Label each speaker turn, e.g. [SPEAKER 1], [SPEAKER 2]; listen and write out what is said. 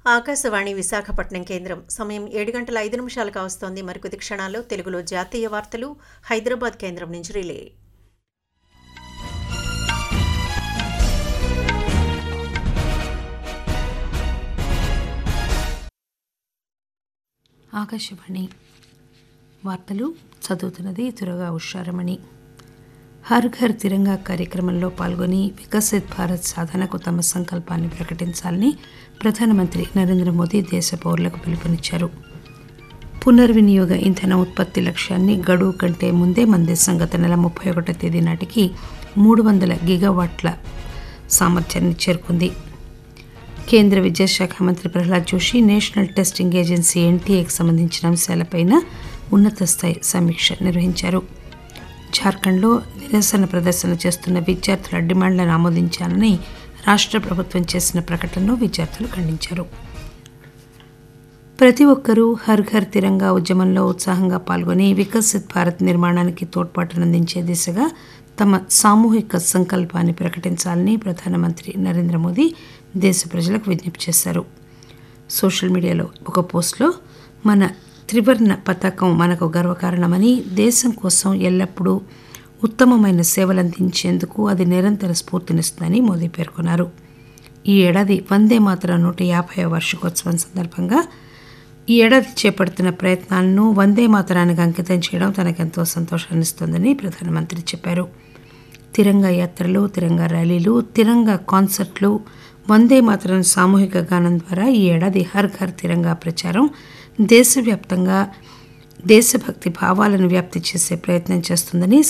[SPEAKER 1] ఆకాశవాణి విశాఖపట్నం కేంద్రం సమయం ఏడు గంటల ఐదు నిమిషాలకు వస్తోంది మరికొద్ది క్షణాల్లో తెలుగులో జాతీయ వార్తలు హైదరాబాద్ కేంద్రం నుంచి రిలే
[SPEAKER 2] ఆకాశవాణి వార్తలు చదువుతున్నది తురగా ఉషారమణి హర్ ఘర్ తిరంగా కార్యక్రమంలో పాల్గొని వికసిత్ భారత్ సాధనకు తమ సంకల్పాన్ని ప్రకటించాలని ప్రధానమంత్రి నరేంద్ర మోదీ దేశ పౌరులకు పిలుపునిచ్చారు పునర్వినియోగ ఇంధన ఉత్పత్తి లక్ష్యాన్ని గడువు కంటే ముందే మన దేశం గత నెల ముప్పై ఒకటో తేదీ నాటికి మూడు వందల గిగావాట్ల సామర్థ్యాన్ని చేరుకుంది కేంద్ర విద్యాశాఖ మంత్రి Pralhad Joshi national testing agency ఎన్టీఏకి సంబంధించిన అంశాలపైన ఉన్నత స్థాయి సమీక్ష నిర్వహించారు జార్ఖండ్లో నిరసన ప్రదర్శన చేస్తున్న విద్యార్థుల డిమాండ్లను ఆమోదించాలని రాష్ట్ర ప్రభుత్వం చేసిన ప్రకటనను విద్యార్థులు ఖండించారు ప్రతి ఒక్కరూ హర్ ఘర్ తిరంగా ఉద్యమంలో ఉత్సాహంగా పాల్గొని వికసిత్ భారత్ నిర్మాణానికి తోడ్పాటునందించే దిశగా తమ సామూహిక సంకల్పాన్ని ప్రకటించాలని ప్రధానమంత్రి నరేంద్ర మోదీ దేశ ప్రజలకు విజ్ఞప్తి చేశారు సోషల్ మీడియాలో ఒక పోస్ట్లో మన త్రివర్ణ పతాకం మనకు గర్వకారణమని దేశం కోసం ఎల్లప్పుడూ ఉత్తమమైన సేవలు అందించేందుకు అది నిరంతర స్ఫూర్తినిస్తుందని మోదీ పేర్కొన్నారు ఈ ఏడాది వందే మాతరం నూట యాభై వార్షికోత్సవం సందర్భంగా ఈ ఏడాది చేపడుతున్న ప్రయత్నాలను వందే మాతరానికి అంకితం చేయడం తనకెంతో సంతోషాన్నిస్తోందని ప్రధానమంత్రి చెప్పారు తిరంగా యాత్రలు తిరంగా ర్యాలీలు తిరంగా కాన్సర్ట్లు వందే మాతరం సామూహిక గానం ద్వారా ఈ ఏడాది హర్ ఘర్ తిరంగా ప్రచారం దేశవ్యాప్తంగా దేశభక్తి భావాలను వ్యాప్తి చేసే ప్రయత్నం చేస్తుందని